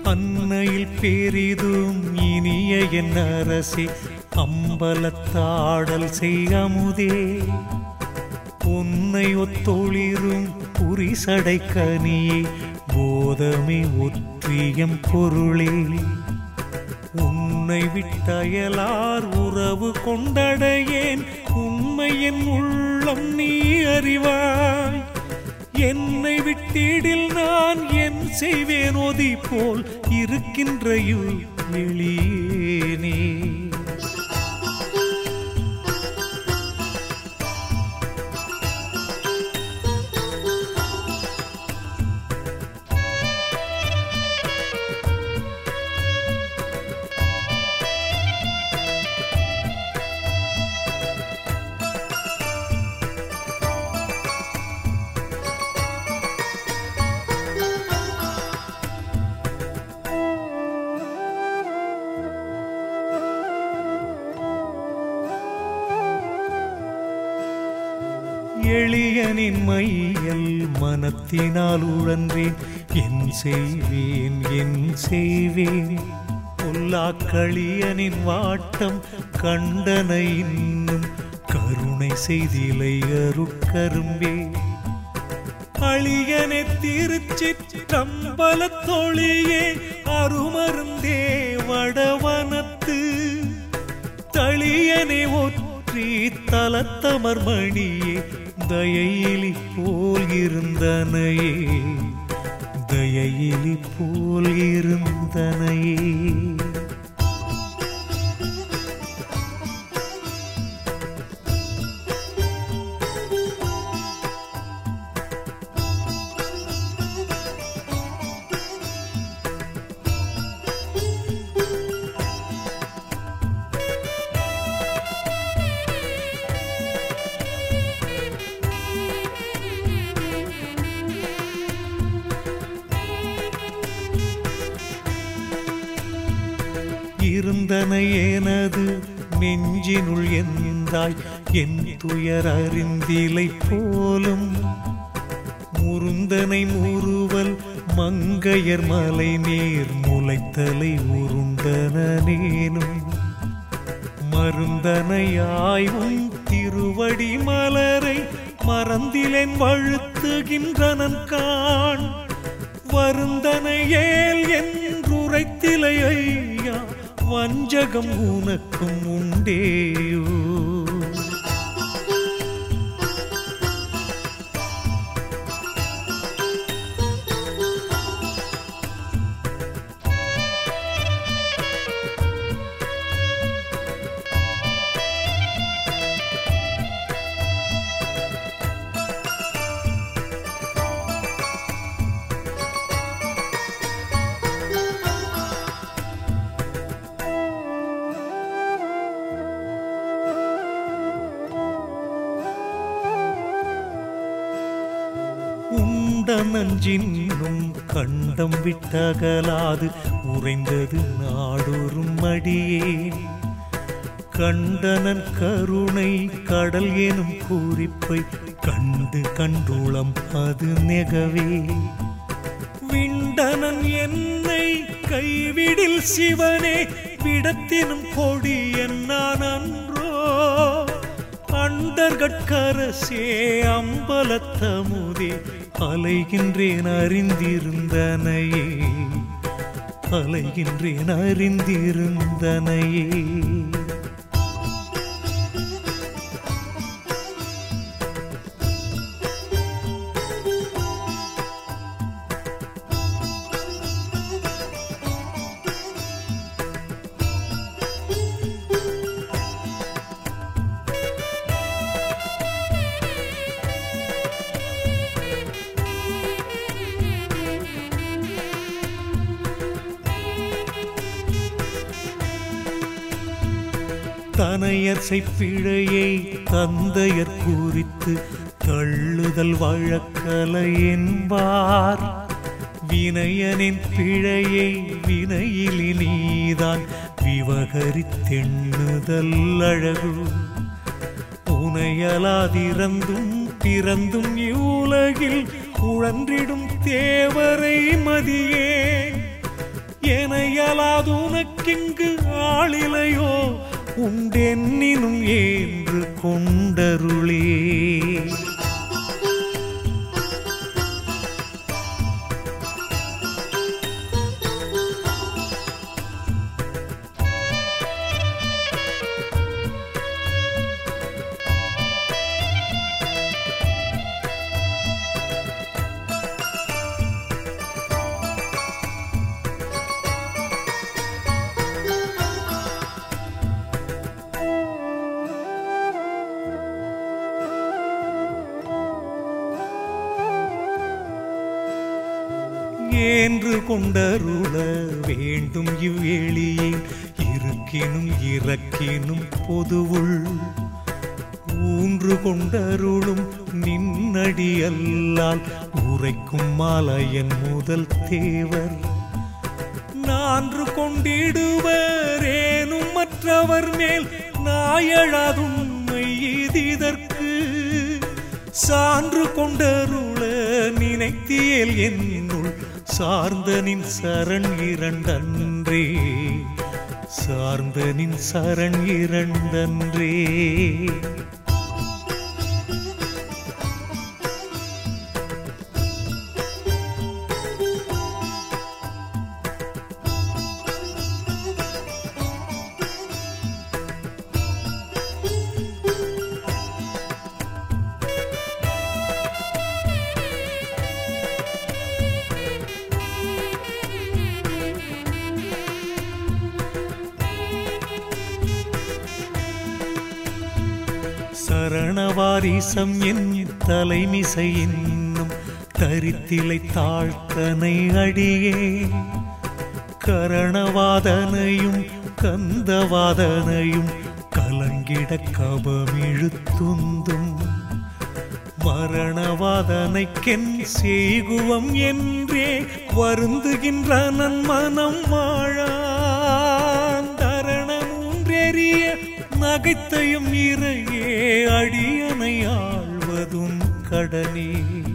அன்னையில் பெரிதும் இனிய என் அரசே அம்பலத்தாடல் செய்யமுதே உன்னை ஒத்தொளிரும் புரிசடை கனியே போதமே ஒற்றியம் பொருளே உன்னை விட்டயலார் உறவு கொண்டடையேன் உண்மை என் உள்ளம் நீ அறிவாய் என்னை விட்டிடில் நான் என் செய்வேன் ஒதி போல் இருக்கின்ற எளியேனே எளியனின் மையல் மனத்தினால் உழன்றேன் என் செய்வேன் என் செய்வேன் பொல்லாக்களியனின் வாட்டம் கண்டன இன்னும் கருணை செய்திலை அருட்கரும்பே அழியனே திருச்சிற்றம்பலத்தொழியே அருமருந்தே வடவனத்து தளியனே ஒற்றி தலத்தமர் மணியே தயையிலி போல் இருந்தனையே தயையிலி போல் இருந்தனையே இருந்தன எனது நெஞ்சினுள் எந்தாய் என் துயர் அறிந்திலை போலும் முருந்தனை முறுவல் மங்கையர் மலை நீர் முளைத்தலை உருண்டனேனும் மருந்தனையாயும் திருவடி மலரை மறந்திலேன் வழுத்துகின்றனன் காண் வருந்தனையேல் என்றுரைத்திலை ஐயா வஞ்சகம் உனக்கும் உண்டேயோ உண்ட நஞ்சின்னும் கண்டம் விட்டகலாது உறைந்தது நாடொரும் மடியே கண்டனன் கருணை கடல் எனும் பூரிப்பை கண்டு கண்டுளம் அது நெகவே விண்டனன் என்னை கைவிடில் சிவனே விடத்தினும் கொடி என்னான் அன்றோ அண்டர்கட்கரசே அம்பலத்தமுதே அலைகின்றேன் அறிந்திருந்தனையே அலைகின்றேன் அறிந்திருந்தனையே தனையர் செய்பிழையை தந்தையர் குறித்து தள்ளுதல் வழக்கலை என்பார் வினயனின் பிழையை வினையிலி நீதான் விவகரித்தெண்ணுதல் அழகு உனையலாதிறந்தும் பிறந்தும் இவ்வுலகில் உழன்றிடும் தேவரை மதியே உனையலாதுனக்கிங்கு ஆளிலையோ உண்டென்னினும் ஏன்று கொண்டருளே ஏன்று கொண்டருள வேண்டும் இவ்வேளியே இருக்கினும் இறக்கினும் பொதுவுள் ஊன்று கொண்டருளும் நின்னடி அல்லால் உரைக்கும் மாலையன் முதல் தேவர் நான்று கொண்டிடுவரேனும் மற்றவர் மேல் நாயழாதுண்மை இதற்கு சான்று கொண்டருள நினைத்தியல் என்னுள் சார்ந்தனின் சரண் இரண்டன்றே சார்ந்தனின் சரண் இரண்டன்றே சரணவாரிசம் என் தலைமிசை என்னும் தரித்திலை தாழ்த்தனை அடியே கரணவாதனையும் கந்தவாதனையும் கலங்கிட கபமிழுத்துந்தும் மரணவாதனைக்கென் செய்குவம் என்றே வருந்துகின்ற நன்மனம் வாழாந்தரணமூன்றெறிய நகைத்தையும் இறையே அடியனை ஆழ்வதும் கடனே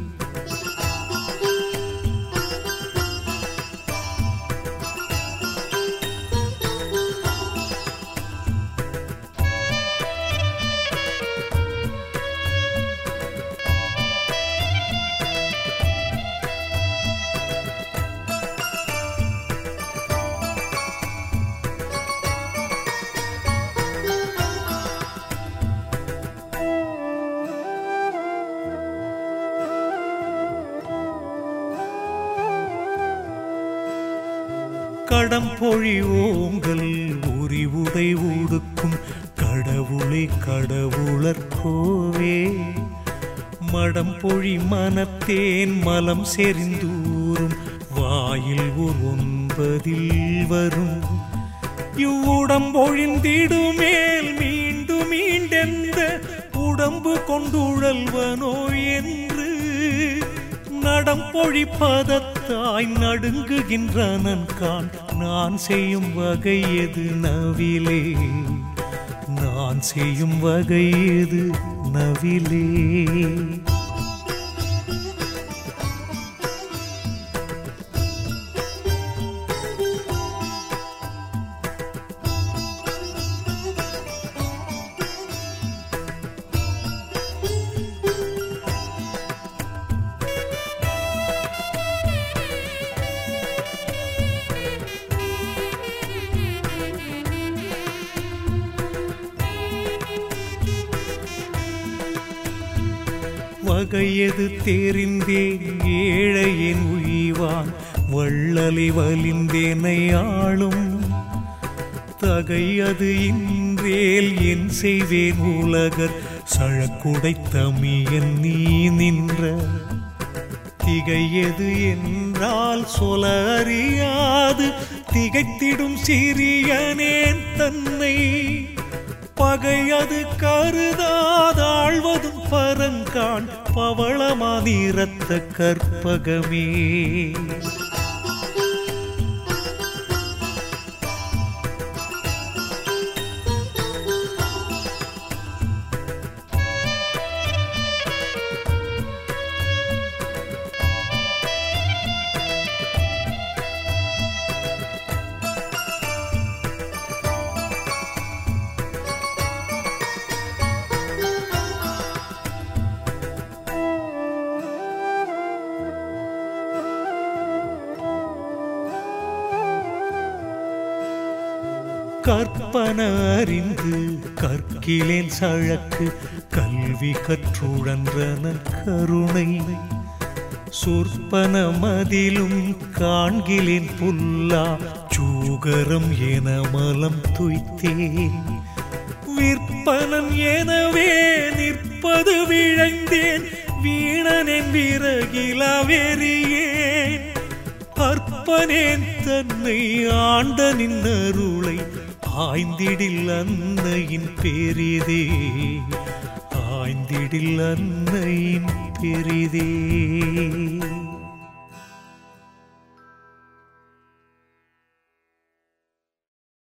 கடம்பொழி ஓங்கல் உரிவுடை உடுக்கும் கடவுளை கடவுளர் கோவே மடம்பொழி மனத்தேன் மலம் செறிந்தூரும் வாயில் ஒரு ஒன்பதில் வரும் இவ்வுடம்பொழிந்திடுமேல் மீண்டும் மீண்டெந்த உடம்பு கொண்டுழல்வனோ என்று நடம் பொழிப்பதத்தாய் நடுங்குகின்றனன் கான் நான் செய்யும் வகை எது நவிலே நான் செய்யும் வகை எது நவிலே வகையது தெரிந்தேன் ஏழையன் உய்வான் வள்ளலை வலிந்தேனை ஆளும் தகையது இன்றேல் என் செய்வேன் உலகர் சழக்குடை தமியன் நீ நின்ற திகையது என்றால் சொல அறியாது திகைத்திடும் சிறியனேன் தன்னை பகையது கருதாதாழ்வதும் பரங்கான் பவளமாதிரத்த கற்பகமே கற்பன அறிந்து கற்கிலேன் சழக்கு கல்வி கற்றுழன்றன கருணை சொற்பன மதிலும் காண்கிலேன் புல்லா சூகரம் என மலம் துய்த்தேன் விற்பனன் எனவே நிற்பது விழைந்தேன் வீணனின் விறகிலா வெறியேன் அற்பனேன் தன்னை ஆண்டனின் அருளை ஆய்ந்திடில் அன்னையின் பெரிதே ஆய்ந்திடில் அன்னையின் பெரிதே